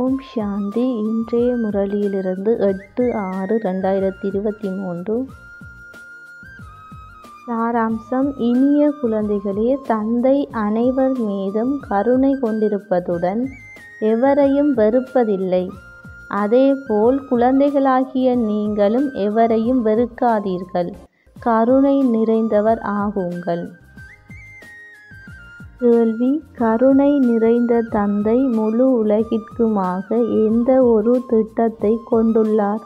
ஓம் சாந்தி இன்றைய முரளியிலிருந்து எட்டு ஆறு ரெண்டாயிரத்தி இருபத்தி மூன்று சாராம்சம் இனிய குழந்தைகளே தந்தை அனைவர் மீதும் கருணை கொண்டிருப்பதுடன் எவரையும் வெறுப்பதில்லை அதேபோல் குழந்தைகளாகிய நீங்களும் எவரையும் வெறுக்காதீர்கள் கருணை நிறைந்தவர் ஆகுங்கள் கேள்வி கருணை நிறைந்த தந்தை முழு உலகிற்குமாக எந்த ஒரு திட்டத்தை கொண்டுள்ளார்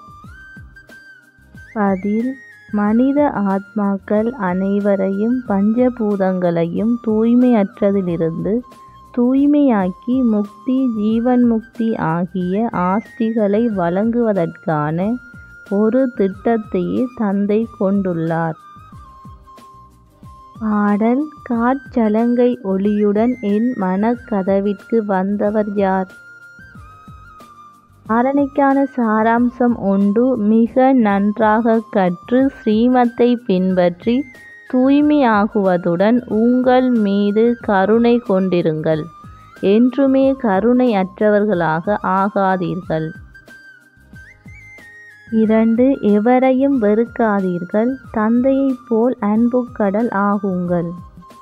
பதில் மனித ஆத்மாக்கள் அனைவரையும் பஞ்சபூதங்களையும் தூய்மையற்றதிலிருந்து தூய்மையாக்கி முக்தி ஜீவன் முக்தி ஆகிய ஆஸ்திகளை வழங்குவதற்கான ஒரு திட்டத்தையே தந்தை கொண்டுள்ளார் பாடல் காற்றலங்கை ஒளியுடன் என் மனக்கதவிற்கு வந்தவர் யார் தாரணைக்கான சாராம்சம் ஒன்று மிக நன்றாக கற்று ஸ்ரீமத்தை பின்பற்றி தூய்மையாகுவதுடன் உங்கள் மீது கருணை கொண்டிருங்கள் என்றுமே கருணை அற்றவர்களாக ஆகாதீர்கள் இரண்டு எவரையும் வெறுக்காதீர்கள் தந்தையைப் போல் அன்புக்கடல் ஆகுங்கள்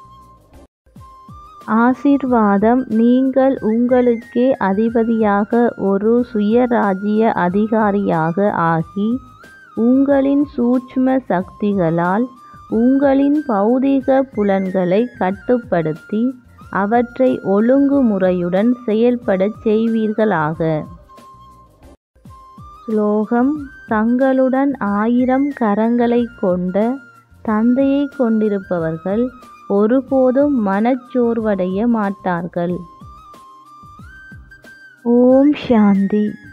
ஆசீர்வாதம் நீங்கள் உங்களுக்கே அதிபதியாக ஒரு சுயராஜ்ய அதிகாரியாக ஆகி உங்களின் சூட்ச்ம சக்திகளால் உங்களின் பௌதீக புலன்களை கட்டுப்படுத்தி அவற்றை ஒழுங்குமுறையுடன் செயல்படச் செய்வீர்களாக ஸ்லோகம் தங்களுடன் ஆயிரம் கரங்களை கொண்ட தந்தையை கொண்டிருப்பவர்கள் ஒருபோதும் மனச்சோர்வடைய மாட்டார்கள் ஓம் சாந்தி